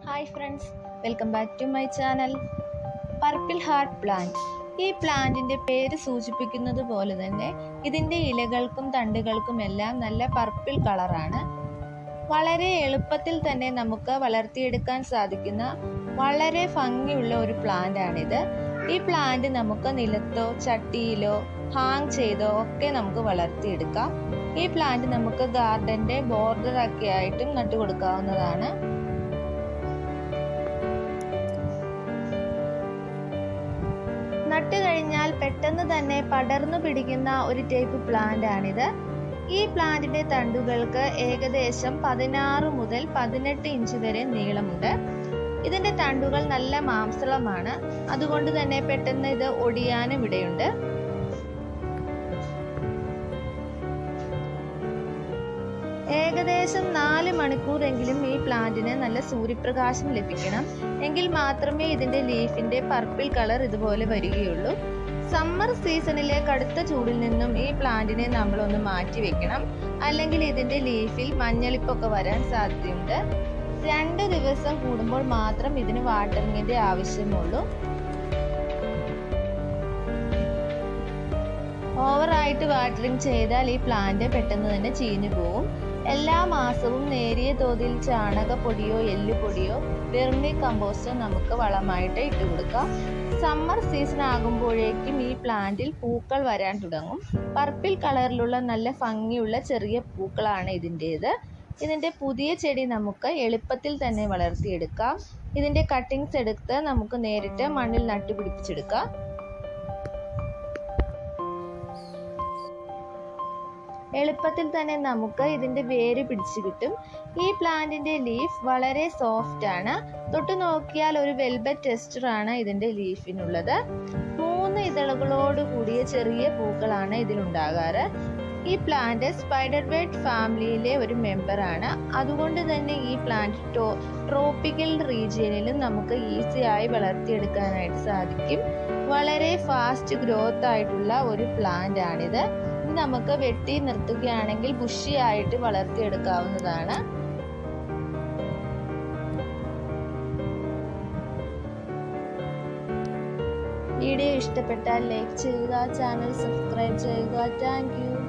hi friends welcome back to my channel purple heart plant ഈ പ്ലാന്റിൻ്റെ പേര് സൂചിപ്പിക്കുന്നത് പോലെ തന്നെ ഇതിൻ്റെ ഇലകൾക്കും തണ്ടുകൾക്കും എല്ലാം നല്ല പർപ്പിൾ കളറാണ് വളരെ എളുപ്പത്തിൽ തന്നെ നമുക്ക് വളർത്തിയെടുക്കാൻ സാധിക്കുന്ന വളരെ ഭംഗിയുള്ള ഒരു പ്ലാന്റ് ആണിത് ഈ പ്ലാന്റ് നമുക്ക് നിലത്തോ ചട്ടിയിലോ ഹാങ് ചെയ്തോ ഒക്കെ നമുക്ക് വളർത്തിയെടുക്കാം ഈ പ്ലാന്റ് നമുക്ക് ഗാർഡന്റെ ബോർഡർ ഒക്കെ ആയിട്ടും നട്ടുകൊടുക്കാവുന്നതാണ് നട്ടു കഴിഞ്ഞാൽ പെട്ടെന്ന് തന്നെ പടർന്നു പിടിക്കുന്ന ഒരു ടൈപ്പ് പ്ലാന്റ് ആണിത് ഈ പ്ലാന്റിന്റെ തണ്ടുകൾക്ക് ഏകദേശം പതിനാറ് മുതൽ പതിനെട്ട് ഇഞ്ച് വരെ നീളമുണ്ട് ഇതിന്റെ തണ്ടുകൾ നല്ല മാംസളമാണ് അതുകൊണ്ട് തന്നെ പെട്ടെന്ന് ഇത് ഒടിയാനും ഇടയുണ്ട് ഏകദേശം നാല് മണിക്കൂറെങ്കിലും ഈ പ്ലാന്റിന് നല്ല സൂര്യപ്രകാശം ലഭിക്കണം എങ്കിൽ മാത്രമേ ഇതിന്റെ ലീഫിന്റെ പർപ്പിൾ കളർ ഇതുപോലെ വരികയുള്ളൂ സമ്മർ സീസണിലെ കടുത്ത ചൂടിൽ നിന്നും ഈ പ്ലാന്റിനെ നമ്മളൊന്ന് മാറ്റി വെക്കണം അല്ലെങ്കിൽ ഇതിന്റെ ലീഫിൽ മഞ്ഞളിപ്പൊക്കെ വരാൻ സാധ്യതയുണ്ട് രണ്ട് ദിവസം കൂടുമ്പോൾ മാത്രം ഇതിന് വാട്ടറിങ്ങിന്റെ ആവശ്യമുള്ളൂ ഓവറായിട്ട് വാട്ടറിങ് ചെയ്താൽ ഈ പ്ലാന്റ് പെട്ടെന്ന് തന്നെ ചീഞ്ഞു പോവും എല്ലാ മാസവും നേരിയ തോതിൽ ചാണകപ്പൊടിയോ എല്ലുപൊടിയോ വെർമി കമ്പോസ്റ്റോ നമുക്ക് വളമായിട്ട് ഇട്ട് കൊടുക്കാം സമ്മർ സീസൺ ആകുമ്പോഴേക്കും ഈ പ്ലാന്റിൽ പൂക്കൾ വരാൻ തുടങ്ങും പർപ്പിൾ കളറിലുള്ള നല്ല ഭംഗിയുള്ള ചെറിയ പൂക്കളാണ് ഇതിൻ്റേത് ഇതിൻ്റെ പുതിയ ചെടി നമുക്ക് എളുപ്പത്തിൽ തന്നെ വളർത്തിയെടുക്കാം ഇതിൻ്റെ കട്ടിങ്സ് എടുത്ത് നമുക്ക് നേരിട്ട് മണ്ണിൽ നട്ടുപിടിപ്പിച്ചെടുക്കാം എളുപ്പത്തിൽ തന്നെ നമുക്ക് ഇതിൻ്റെ വേര് പിടിച്ചു കിട്ടും ഈ പ്ലാന്റിൻ്റെ ലീഫ് വളരെ സോഫ്റ്റ് ആണ് തൊട്ട് നോക്കിയാൽ ഒരു വെൽബറ്റ് ടെക്സ്ചർ ആണ് ഇതിൻ്റെ ലീഫിനുള്ളത് മൂന്ന് ഇതളുകളോട് കൂടിയ ചെറിയ പൂക്കളാണ് ഇതിലുണ്ടാകാറ് ഈ പ്ലാന്റ് സ്പൈഡർ ബെഡ് ഫാമിലിയിലെ ഒരു മെമ്പറാണ് അതുകൊണ്ട് തന്നെ ഈ പ്ലാന്റ് ടോ ട്രോപ്പിക്കൽ റീജിയനിലും നമുക്ക് ഈസിയായി വളർത്തിയെടുക്കാനായിട്ട് സാധിക്കും വളരെ ഫാസ്റ്റ് ഗ്രോത്ത് ആയിട്ടുള്ള ഒരു പ്ലാന്റ് ആണിത് നമുക്ക് വെട്ടി നിർത്തുകയാണെങ്കിൽ ബുഷിയായിട്ട് വളർത്തിയെടുക്കാവുന്നതാണ് വീഡിയോ ഇഷ്ടപ്പെട്ടാൽ ലൈക്ക് ചെയ്യുക ചാനൽ സബ്സ്ക്രൈബ് ചെയ്യുക താങ്ക്